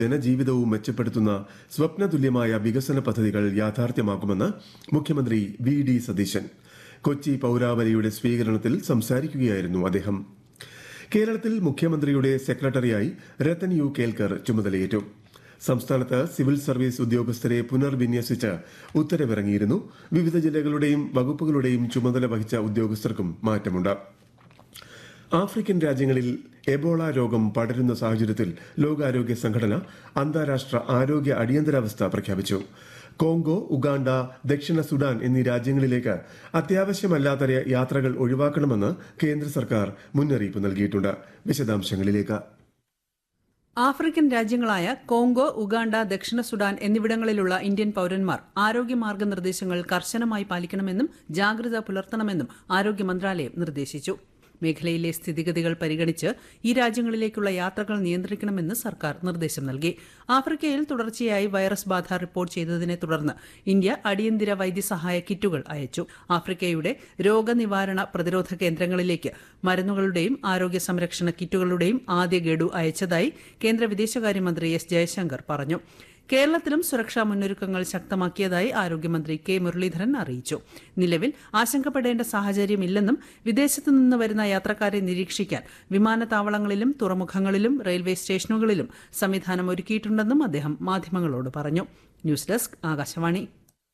ജനജീവിതവും മെച്ചപ്പെടുത്തുന്ന സ്വപ്നതുല്യമായ വികസന പദ്ധതികൾ യാഥാർത്ഥ്യമാക്കുമെന്ന് മുഖ്യമന്ത്രി വി ഡി സതീശൻ കൊച്ചി പൌരാവലിയുടെ സ്വീകരണത്തിൽ സംസാരിക്കുകയായിരുന്നു അദ്ദേഹം കേരളത്തിൽ മുഖ്യമന്ത്രിയുടെ സെക്രട്ടറിയായി രത്തൻ യു കേൽക്കർ ചുമതലയേറ്റു സംസ്ഥാനത്ത് സിവിൽ സർവീസ് ഉദ്യോഗസ്ഥരെ പുനർവിന്യസിച്ച് ഉത്തരവിറങ്ങിയിരുന്നു വിവിധ ജില്ലകളുടെയും വകുപ്പുകളുടെയും ചുമതല വഹിച്ച ഉദ്യോഗസ്ഥർക്കും മാറ്റമുണ്ട് ആഫ്രിക്കൻ രാജ്യങ്ങളിൽ എബോള രോഗം പടരുന്ന സാഹചര്യത്തിൽ ലോകാരോഗ്യ സംഘടന അന്താരാഷ്ട്ര ആരോഗ്യ അടിയന്തരാവസ്ഥ പ്രഖ്യാപിച്ചു കോങ്കോ ഉഗാണ്ട ദക്ഷിണ സുഡാൻ എന്നീ രാജ്യങ്ങളിലേക്ക് അത്യാവശ്യമല്ലാത്ത യാത്രകൾ ഒഴിവാക്കണമെന്ന് കേന്ദ്ര സർക്കാർ മുന്നറിയിപ്പ് നൽകിയിട്ടുണ്ട് വിശദാംശങ്ങളിലേക്ക് ആഫ്രിക്കൻ രാജ്യങ്ങളായ കോങ്കോ ഉഗാണ്ട ദക്ഷിണ സുഡാൻ എന്നിവിടങ്ങളിലുള്ള ഇന്ത്യൻ പൌരന്മാർ ആരോഗ്യ മാർഗനിർദ്ദേശങ്ങൾ കർശനമായി പാലിക്കണമെന്നും ജാഗ്രത പുലർത്തണമെന്നും ആരോഗ്യ മന്ത്രാലയം നിർദ്ദേശിച്ചു മേഖലയിലെ സ്ഥിതിഗതികൾ പരിഗണിച്ച് ഈ രാജ്യങ്ങളിലേക്കുള്ള യാത്രകൾ നിയന്ത്രിക്കണമെന്ന് സർക്കാർ നിർദ്ദേശം നൽകി ആഫ്രിക്കയിൽ തുടർച്ചയായി വൈറസ് ബാധ റിപ്പോർട്ട് ചെയ്തതിനെ തുടർന്ന് ഇന്ത്യ അടിയന്തര വൈദ്യസഹായ കിറ്റുകൾ അയച്ചു ആഫ്രിക്കയുടെ രോഗനിവാരണ പ്രതിരോധ കേന്ദ്രങ്ങളിലേക്ക് മരുന്നുകളുടെയും ആരോഗ്യ സംരക്ഷണ കിറ്റുകളുടെയും ആദ്യ ഗഡു അയച്ചതായി കേന്ദ്ര വിദേശകാര്യമന്ത്രി എസ് ജയശങ്കർ പറഞ്ഞു കേരളത്തിലും സുരക്ഷാ മുന്നൊരുക്കങ്ങൾ ശക്തമാക്കിയതായി ആരോഗ്യമന്ത്രി കെ മുരളീധരൻ അറിയിച്ചു നിലവിൽ ആശങ്കപ്പെടേണ്ട സാഹചര്യമില്ലെന്നും വിദേശത്തു നിന്ന് വരുന്ന യാത്രക്കാരെ നിരീക്ഷിക്കാൻ വിമാനത്താവളങ്ങളിലും തുറമുഖങ്ങളിലും റെയിൽവേ സ്റ്റേഷനുകളിലും സംവിധാനം ഒരുക്കിയിട്ടുണ്ടെന്നും അദ്ദേഹം മാധ്യമങ്ങളോട് പറഞ്ഞു ന്യൂസ് ഡെസ്ക് ആകാശവാണി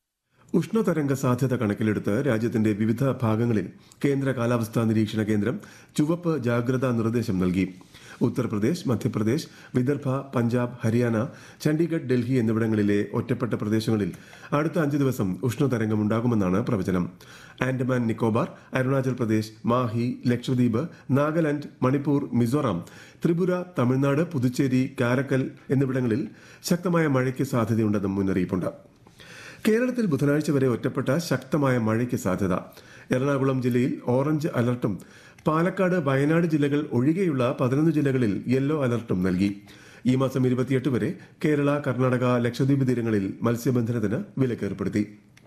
ഉഷ്ണതരംഗ സാധ്യത കണക്കിലെടുത്ത് രാജ്യത്തിന്റെ വിവിധ ഭാഗങ്ങളിൽ കേന്ദ്ര കാലാവസ്ഥാ നിരീക്ഷണ കേന്ദ്രം ചുവപ്പ് ജാഗ്രതാ നിർദ്ദേശം നൽകി ഉത്തർപ്രദേശ് മധ്യപ്രദേശ് വിദർഭ പഞ്ചാബ് ഹരിയാന ചണ്ഡീഗഡ് ഡൽഹി എന്നിവിടങ്ങളിലെ ഒറ്റപ്പെട്ട പ്രദേശങ്ങളിൽ അടുത്ത അഞ്ച് ദിവസം ഉഷ്ണതരംഗം ഉണ്ടാകുമെന്നാണ് പ്രവചനം ആൻഡമാൻ നിക്കോബാർ അരുണാചൽ പ്രദേശ് മാഹി ലക്ഷദ്വീപ് നാഗാലാൻഡ് മണിപ്പൂർ മിസോറാം ത്രിപുര തമിഴ്നാട് പുതുച്ചേരി കാരക്കൽ എന്നിവിടങ്ങളിൽ ശക്തമായ മഴയ്ക്ക് സാധ്യതയുണ്ടെന്നും മുന്നറിയിപ്പുണ്ട് കേരളത്തിൽ ബുധനാഴ്ച വരെ ഒറ്റപ്പെട്ട ശക്തമായ മഴയ്ക്ക് സാധ്യത എറണാകുളം ജില്ലയിൽ ഓറഞ്ച് അലർട്ടും പാലക്കാട് വയനാട് ജില്ലകൾ ഒഴികെയുള്ള പതിനൊന്ന് ജില്ലകളിൽ യെല്ലോ അലർട്ടും നൽകി ഈ മാസം ഇരുപത്തിയെട്ട് വരെ കേരള കർണാടക ലക്ഷദ്വീപ് തീരങ്ങളിൽ മത്സ്യബന്ധനത്തിന് വിലക്കേർപ്പെടുത്തി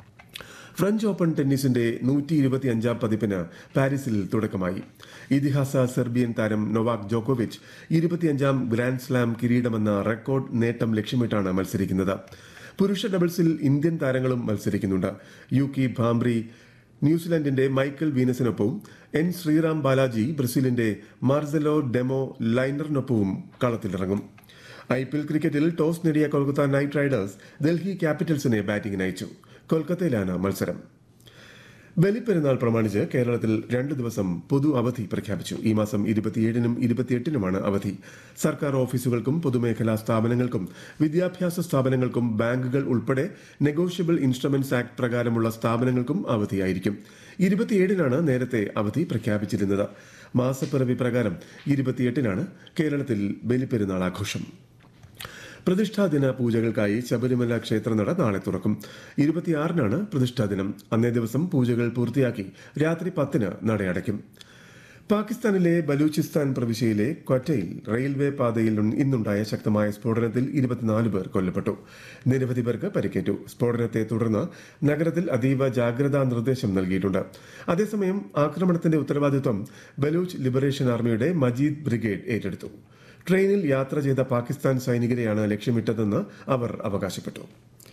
ഫ്രഞ്ച് ഓപ്പൺ ടെന്നീസിന്റെ നൂറ്റി ഇരുപത്തിയഞ്ചാം പതിപ്പിന് പാരീസിൽ തുടക്കമായി ഇതിഹാസ സെർബിയൻ താരം നൊവാക് ജോക്കോവിച്ച് ഇരുപത്തിയഞ്ചാം ഗ്രാൻഡ് സ്ലാം കിരീടമെന്ന റെക്കോർഡ് നേട്ടം ലക്ഷ്യമിട്ടാണ് മത്സരിക്കുന്നത് പുരുഷ ഡബിൾസിൽ ഇന്ത്യൻ താരങ്ങളും മത്സരിക്കുന്നുണ്ട് യു കി ഭാംബ്രി ന്യൂസിലൻഡിന്റെ മൈക്കൽ വീനസിനൊപ്പവും എൻ ശ്രീറാം ബാലാജി ബ്രസീലിന്റെ മാർസലോ ഡെമോ ലൈനറിനൊപ്പവും കളത്തിലിറങ്ങും ഐ പി എൽ ക്രിക്കറ്റിൽ ടോസ് നേടിയ കൊൽക്കത്ത നൈറ്റ് റൈഡേഴ്സ് ഡൽഹി ക്യാപിറ്റൽസിനെ ബാറ്റിംഗിന് അയച്ചു കൊൽക്കത്തയിലാണ് മത്സരം ബലിപ്പെരുന്നാൾ പ്രമാണിച്ച് കേരളത്തിൽ രണ്ട് ദിവസം പൊതു അവധി പ്രഖ്യാപിച്ചു ഈ മാസം ഇരുപത്തിയേഴിനും ഇരുപത്തിയെട്ടിനുമാണ് അവധി സർക്കാർ ഓഫീസുകൾക്കും പൊതുമേഖലാ സ്ഥാപനങ്ങൾക്കും വിദ്യാഭ്യാസ സ്ഥാപനങ്ങൾക്കും ബാങ്കുകൾ ഉൾപ്പെടെ നെഗോഷ്യബിൾ ഇൻസ്ട്രുമെന്റ്സ് ആക്ട് പ്രകാരമുള്ള സ്ഥാപനങ്ങൾക്കും അവധിയായിരിക്കും ഇരുപത്തിയേഴിനാണ് നേരത്തെ അവധി പ്രഖ്യാപിച്ചിരുന്നത് മാസപ്പിറവി പ്രകാരം ഇരുപത്തിയെട്ടിനാണ് കേരളത്തിൽ ബലിപ്പെരുന്നാൾ ആഘോഷം പ്രതിഷ്ഠാദിന പൂജകൾക്കായി ശബരിമല ക്ഷേത്രനട നാളെ തുറക്കും ഇരുപത്തിയാറിനാണ് പ്രതിഷ്ഠാദിനം അന്നേ ദിവസം പൂജകൾ പൂർത്തിയാക്കി രാത്രി പത്തിന് നടയടയ്ക്കും പാകിസ്ഥാനിലെ ബലൂചിസ്ഥാൻ പ്രവിശ്യയിലെ ക്വറ്റയിൽ റെയിൽവേ പാതയിൽ ഇന്നുണ്ടായ ശക്തമായ സ്ഫോടനത്തിൽ ഇരുപത്തിനാല് പേർ കൊല്ലപ്പെട്ടു നിരവധി പേർക്ക് പരിക്കേറ്റു സ്ഫോടനത്തെ തുടർന്ന് നഗരത്തിൽ അതീവ ജാഗ്രതാ നിർദ്ദേശം നൽകിയിട്ടുണ്ട് അതേസമയം ആക്രമണത്തിന്റെ ഉത്തരവാദിത്വം ബലൂച്ച് ലിബറേഷൻ ആർമിയുടെ മജീദ് ബ്രിഗേഡ് ഏറ്റെടുത്തു ട്രെയിനിൽ യാത്ര ചെയ്ത പാകിസ്ഥാൻ സൈനികരെയാണ് ലക്ഷ്യമിട്ടതെന്ന് അവർ അവകാശപ്പെട്ടു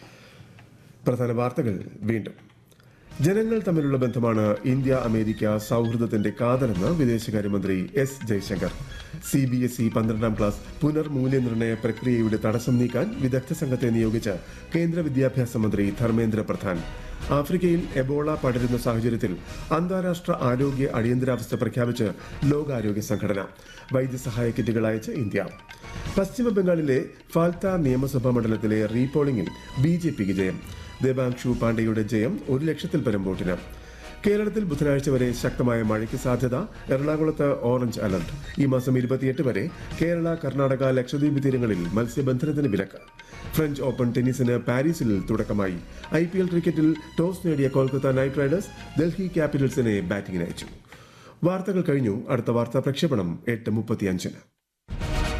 പ്രധാന വാർത്തകൾ വീണ്ടും ജനങ്ങൾ തമ്മിലുള്ള ബന്ധമാണ് ഇന്ത്യ അമേരിക്ക സൗഹൃദത്തിന്റെ കാതലെന്ന് വിദേശകാര്യമന്ത്രി S Jaishankar C B S E പന്ത്രണ്ടാം ക്ലാസ് പുനർമൂല്യനിർണ്ണയ പ്രക്രിയയുടെ തടസ്സം നീക്കാൻ വിദഗ്ധ സംഘത്തെ നിയോഗിച്ച് കേന്ദ്ര വിദ്യാഭ്യാസ മന്ത്രി ധർമ്മേന്ദ്ര പ്രധാൻ ആഫ്രിക്കയിൽ എബോള പടരുന്ന സാഹചര്യത്തിൽ അന്താരാഷ്ട്ര ആരോഗ്യ അടിയന്തരാവസ്ഥ പ്രഖ്യാപിച്ച് ലോകാരോഗ്യ സംഘടന വൈദ്യസഹായ കിറ്റുകൾ അയച്ച് ഇന്ത്യ പശ്ചിമ ബംഗാളിലെ ഫാൽത്ത നിയമസഭാ മണ്ഡലത്തിലെ റീപോളിംഗിൽ ബി ജെ പിക്ക് ജയം ദേവാംശു പാണ്ഡെയുടെ ജയം ഒരു ലക്ഷത്തിൽ പരം വോട്ടിന് കേരളത്തിൽ ബുധനാഴ്ച വരെ ശക്തമായ മഴയ്ക്ക് സാധ്യത എറണാകുളത്ത് ഓറഞ്ച് അലർട്ട് ഈ മാസം ഇരുപത്തിയെട്ട് വരെ കേരള കർണാടക ലക്ഷദ്വീപ് തീരങ്ങളിൽ മത്സ്യബന്ധനത്തിന് വിലക്ക് ഫ്രഞ്ച് ഓപ്പൺ ടെന്നീസിന് പാരീസിൽ തുടക്കമായി ഐ പി എൽ ക്രിക്കറ്റിൽ ടോസ് നേടിയ കൊൽക്കത്ത നൈറ്റ് റൈഡേഴ്സ് ഡൽഹി ക്യാപിറ്റൽസിനെ ബാറ്റിംഗിന് അയച്ചു വാർത്തകൾ കഴിഞ്ഞു അടുത്ത വാർത്താ പ്രക്ഷേപണം എട്ട് മുപ്പത്തിയഞ്ചിന്